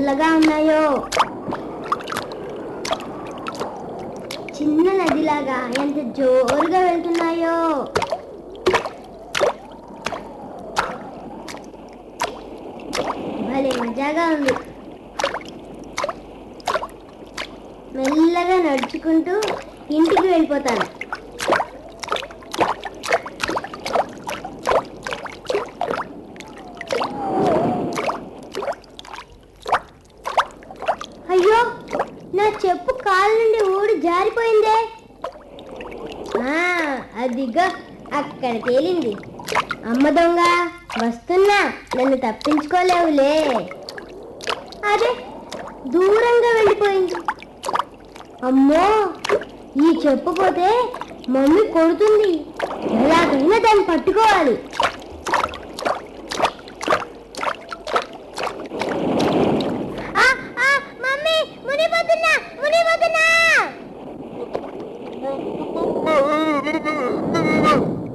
చల్లగా ఉన్నాయో చిన్న నదిలాగా ఎంత జోరుగా వెళ్తున్నాయో భలే మజాగా ఉంది మెల్లగా నడుచుకుంటూ ఇంటికి వెళ్ళిపోతాను అయ్యో నా చెప్పు కాలు నుండి ఊడి జారిపోయిందే ఆ, అదిగో అక్కడ తేలింది అమ్మ దొంగ వస్తున్నా నన్ను తప్పించుకోలేవులే అదే దూరంగా వెళ్ళిపోయింది అమ్మో ఈ చెప్పు పోతే మమ్మీ కొడుతుంది ఎలాగైనా దాన్ని పట్టుకోవాలి ఆ, ఆ, మమ్మీ మునిపోతున్నా మునిపోతున్నా